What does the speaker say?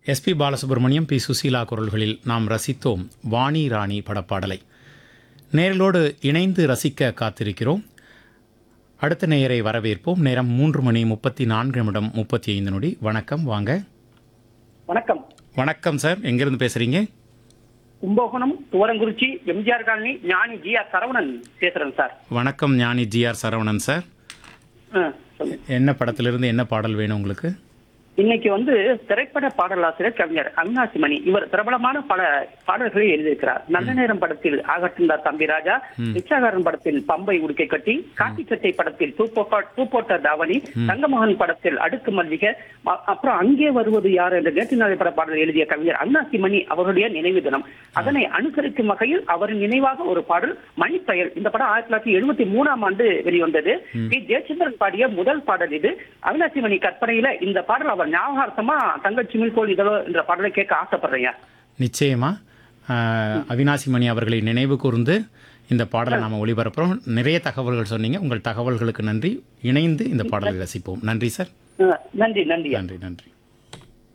SP Balasubramaniam B Susheela குரல்களில் நாம் ரசித்தோம் வாணி ராணி படப்பாடலை நேரலோடு இணைந்து ரசிக்க காத்திருக்கிறோம் அடுத்த நேயரை வரவேற்போம் நேரம் மூன்று மணி முப்பத்தி நான்கு நிமிடம் முப்பத்தி ஐந்து நொடி வணக்கம் வாங்க வணக்கம் வணக்கம் சார் எங்கேருந்து பேசுகிறீங்க Kumbakonam Thuvarankurichi MGR colony Gnani G R Saravanan பேசுறேன் சார் வணக்கம் ஞானி ஜிஆர் சரவணன் சார் ஆ, சொல்லுங்க. என்ன படத்திலிருந்து என்ன பாடல் வேணும் உங்களுக்கு இன்னைக்கு வந்து திரைப்பட பாடலாசிரியர் கவிஞர் அவினாசி மணி இவர் பிரபலமான பல பாடல்களை எழுதியிருக்கிறார் நல்ல நேரம் படத்தில் ஆகட்டுந்தார் தம்பி ராஜா பிச்சாகாரன் படத்தில் பம்பை உடுக்கை கட்டி காட்டிச்சட்டை படத்தில் பூ போட்ட- பூ போட்ட தாவணி தங்கமகன் படத்தில் அடுக்கு மல்லிகை அ- அப்புறம் அங்கே வருவது யார் என்ற நேற்று நாளை பட பாடல் எழுதிய கவிஞர் அவினாசி மணி அவருடைய நினைவு தினம் அதனை அனுசரிக்கும் வகையில் அவரின் நினைவாக ஒரு பாடல் மணிப்பயல் இந்த படம் ஆயிரத்தி தொள்ளாயிரத்தி எழுபத்தி மூணாம் ஆண்டு வெளிவந்தது பி ஜெயச்சந்திரன் பாடிய முதல் பாடல் இது அவினாசி மணி கற்பனையில இந்த பாடல் அவர் ஞாபகார்த்தமா தங்கச்சி மில்கோல் இதழோ என்ற பாடலை கேட்க ஆசைப்படுறேன் நிச்சயமா ஆஹ், அவினாசி மணி அவர்களை நினைவு கூர்ந்து இந்த பாடலை நாம் ஒளிபரப்புறோம் நிறைய தகவல்கள் சொன்னீங்க உங்கள் தகவல்களுக்கு நன்றி இணைந்து இந்த பாடலை ரசிப்போம் நன்றி சார் நன்றி நன்றி நன்றி நன்றி